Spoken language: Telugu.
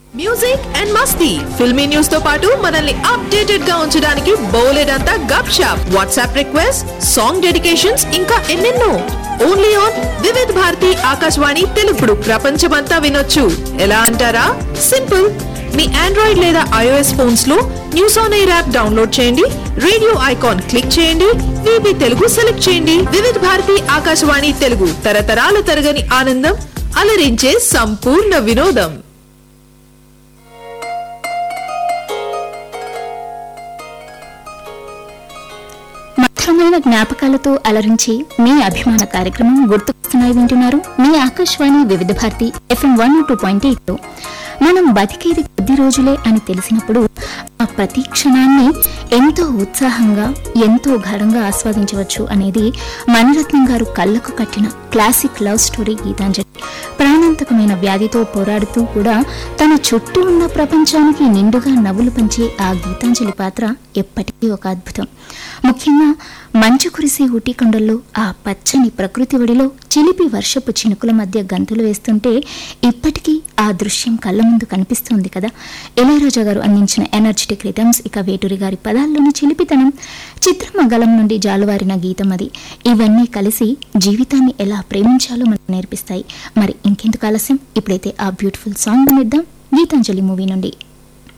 మ్యూజిక్ అండ్ మస్తీ ఫిల్మీ న్యూస్ తో పాటు మనల్ని అప్డేటెడ్ గా ఉంచడానికి బోలెడ్ అంతా గప్ షాప్ వాట్సాప్ రిక్వెస్ట్ సాంగ్ డెడికేషన్స్ ఇంకా ఎన్నెన్నో ఓన్లీ ఆన్ వివిధ్ భారతి ఆకాశవాణి తెలుగుడు ప్రపంచమంతా వినొచ్చు ఎలా అంటారా సింపుల్ మీ ఆండ్రాయిడ్ లేదా ఐఓఎస్ ఫోన్స్ లో news on air app download చేయండి రేడియో ఐకాన్ క్లిక్ చేయండి వీబీ తెలుగు సెలెక్ట్ చేయండి వివిధ్ భారతి ఆకాశవాణి తెలుగు తరతరాల తరగని ఆనందం అలరించే సంపూర్ణ వినోదం మధురమైన జ్ఞాపకాలతో అలరించి మీ అభిమాన కార్యక్రమం గుర్తుకొస్తున్నాయి వింటున్నారు మీ Akashvani Vividha Bharati FM one two point eight మనం బతికేది కొద్ది రోజులే అని తెలిసినప్పుడు ఆ ప్రతి క్షణాన్ని ఎంతో ఉత్సాహంగా ఎంతో ఘనంగా ఆస్వాదించవచ్చు అనేది మణిరత్నం గారు కళ్ళకు కట్టిన క్లాసిక్ లవ్ స్టోరీ గీతాంజలి ప్రాణాంతకమైన వ్యాధితో పోరాడుతూ కూడా తన చుట్టూ ఉన్న ప్రపంచానికి నిండుగా నవ్వులు పంచే ఆ గీతాంజలి పాత్ర ఎప్పటికీ ఒక అద్భుతం ముఖ్యంగా మంచు కురిసే ఊటీ కొండల్లో ఆ పచ్చని ప్రకృతి ఒడిలో చిలిపి వర్షపు చినుకుల మధ్య గంతులు వేస్తుంటే ఇప్పటికీ ఆ దృశ్యం కళ్ళ ముందు కనిపిస్తుంది కదా ఇళయరాజా గారు అందించిన ఎనర్జెటిక్ రిథమ్స్ ఇక వేటూరి గారి పదాల్లోని చిలిపితనం చిత్రమ్మ గలం నుండి జాలువారిన గీతం అది ఇవన్నీ కలిసి జీవితాన్ని ఎలా ప్రేమించాలో మనకు నేర్పిస్తాయి మరి ఇంకెందుకు ఆలస్యం ఇప్పుడైతే ఆ బ్యూటిఫుల్ సాంగ్ వినిద్దాం గీతాంజలి మూవీ నుండి